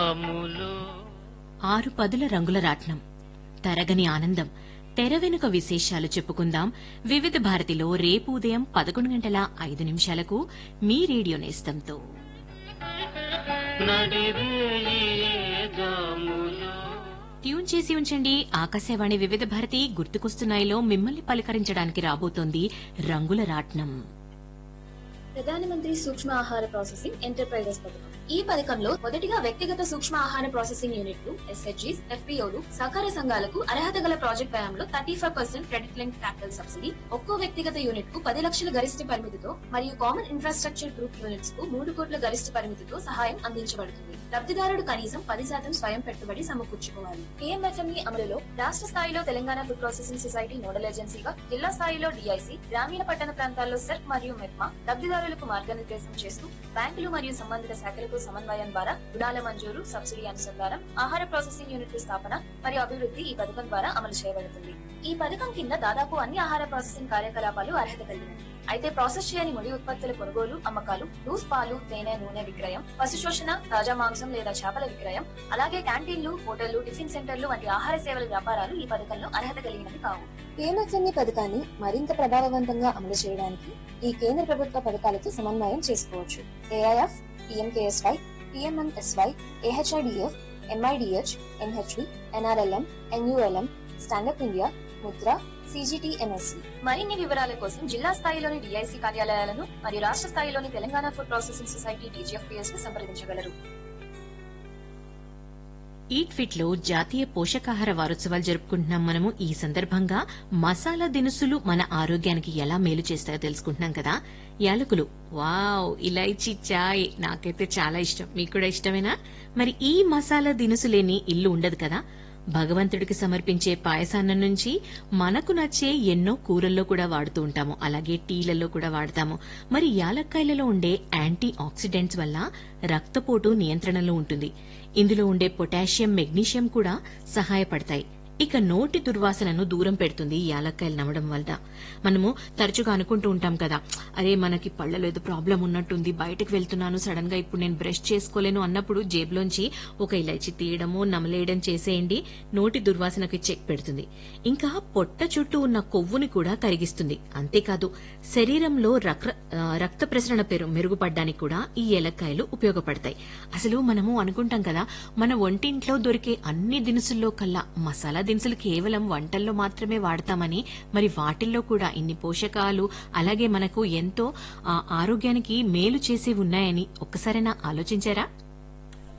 జాములో ఆరు పదుల రంగుల రాట్నం తరగని ఆనందం తెర వెనుక విశేషాలు చెప్పుకుందాం వివిధ భారతిలో రేపు ఉదయం పదకొండు గంటల ఐదు నిమిషాలకు మీ రేడియో నేస్తంతో నడిరేయి జాములో ట్యూన్ చేసి ఉంచండి ఆకాశవాణి వివిధ భారతి గుర్తుకొస్తున్నాయిలో మిమ్మల్ని పలకరించడానికి రాబోతోంది రంగుల రాట్నం ప్రధానమంత్రి సూక్ష్మ ఆహార ప్రాసెసింగ్ ఎంటర్ప్రైజెస్ పథకం ఈ పథకంలో మొదటిగా వ్యక్తిగత సూక్ష్మ ఆహార ప్రాసెసింగ్ యూనిట్లు ఎస్హెచ్జీస్ ఎఫ్పీఓలు సహకార సంఘాలకు అర్హత గల ప్రాజెక్ట్ వ్యయంలో thirty five percent credit link capital subsidy ఒక్కో వ్యక్తిగత యూనిట్ కు పది లక్షల గరిష్ట పరిమితితో మరియు కామన్ ఇన్ఫ్రాస్ట్రక్చర్ గ్రూప్ యూనిట్స్ కు మూడు కోట్ల గరిష్ట పరిమితితో సహాయం అందించబడుతుంది లబ్ధిదారుడు కనీసం పది శాతం స్వయం పెట్టుబడి సమకూర్చుకోవాలి కేఎంఎఫ్ఎంఈ అమలులో రాష్ట్ర స్థాయిలో Telangana food processing society nodal ఏజెన్సీగా జిల్లా స్థాయిలో డిఐసి గ్రామీణ పట్టణ ప్రాంతాల్లో సెర్క్ మరియు మెప్మా లబ్ధిదారులకు మార్గనిర్దేశం చేస్తూ బ్యాంకులు మరియు సంబంధిత శాఖలకు సమన్వయం ద్వారా రుణాల మంజూరు సబ్సిడీ అనుసంధానం ఆహార ప్రాసెసింగ్ యూనిట్ల స్థాపన మరియు అభివృద్ధి ఈ పథకం ద్వారా అమలు చేయబడుతుంది ఈ పథకం కింద దాదాపు అన్ని ఆహార ప్రాసెసింగ్ కార్యకలాపాలు అర్హత కలిగినవి అయితే ప్రాసెస్ చేయని ముడి ఉత్పత్తుల కొనుగోలు అమ్మకాలు లూస్ పాలు తేనె నూనె విక్రయం పశు శోషణ తాజా మాంసం లేదా చేపల విక్రయం అలాగే క్యాంటీన్లు హోటళ్లు టిఫిన్ సెంటర్లు వంటి ఆహార సేవల వ్యాపారాలు ఈ పథకంలో అర్హత కలిగినవి కావు పిఎంఎఫ్ఎంఈ పథకాన్ని మరింత ప్రభావవంతంగా అమలు చేయడానికి ఈ కేంద్ర ప్రభుత్వ పథకాలతో సమన్వయం చేసుకోవచ్చు AIF PMKSY PMNSY AHIDF MIDH NHV NRLM NULM stand up India Mudra CGTMSC మరిన్ని వివరాల కోసం జిల్లా స్థాయిలోని డిఐసి కార్యాలయాలను మరియు రాష్ట్ర స్థాయిలోని Telangana food processing society TGFPS ను సంప్రదించగలరు ఈట్ ఫిట్ లో జాతీయ పోషకాహార వారోత్సవాలు జరుపుకుంటున్నాం మనము ఈ సందర్భంగా మసాలా దినుసులు మన ఆరోగ్యానికి ఎలా మేలు చేస్తాయో తెలుసుకుంటున్నాం కదా యాలకులు వావ్ ఇలైచి చాయ్ నాకైతే చాలా ఇష్టం మీకు కూడా ఇష్టమేనా మరి ఈ మసాలా దినుసు లేని ఇల్లు ఉండదు కదా భగవంతుడికి సమర్పించే పాయసాన్నం నుంచి మనకు నచ్చే ఎన్నో కూరల్లో కూడా వాడుతూ ఉంటాము అలాగే టీలలో కూడా వాడతాము మరి యాలక్కాయలలో ఉండే యాంటీ ఆక్సిడెంట్స్ వల్ల రక్తపోటు నియంత్రణలో ఉంటుంది ఇందులో ఉండే పొటాషియం మెగ్నీషియం కూడా సహాయపడతాయి ఇక నోటి దుర్వాసనను దూరం పెడుతుంది ఈ యాలక్కాయలు నమ్మడం వల్ల మనము తరచుగా అనుకుంటూ ఉంటాం కదా అరే మనకి పళ్ళలో ఏదో ప్రాబ్లం ఉన్నట్టుంది బయటకు వెళ్తున్నాను సడన్ గా ఇప్పుడు నేను బ్రష్ చేసుకోలేను అన్నప్పుడు జేబులోంచి ఒక ఇలాచి తీయడము నమలేయడం చేసేయండి నోటి దుర్వాసనకి చెక్ పెడుతుంది ఇంకా పొట్ట చుట్టూ ఉన్న కొవ్వుని కూడా కరిగిస్తుంది అంతేకాదు శరీరంలో రక్ర ఆ, రక్త ప్రసరణ పెరు మెరుగుపడడానికి కూడా ఈ ఏలక్కాయలు ఉపయోగపడతాయి అసలు మనము అనుకుంటాం కదా మన వంటింట్లో దొరికే అన్ని దినుసుల్లో కల్లా మసాలా దినుసులు కేవలం వంటల్లో మాత్రమే వాడతామని మరి వాటిల్లో కూడా ఇన్ని పోషకాలు అలాగే మనకు ఎంతో ఆ, ఆరోగ్యానికి మేలు చేసి ఉన్నాయని ఒక్కసారైనా ఆలోచించారా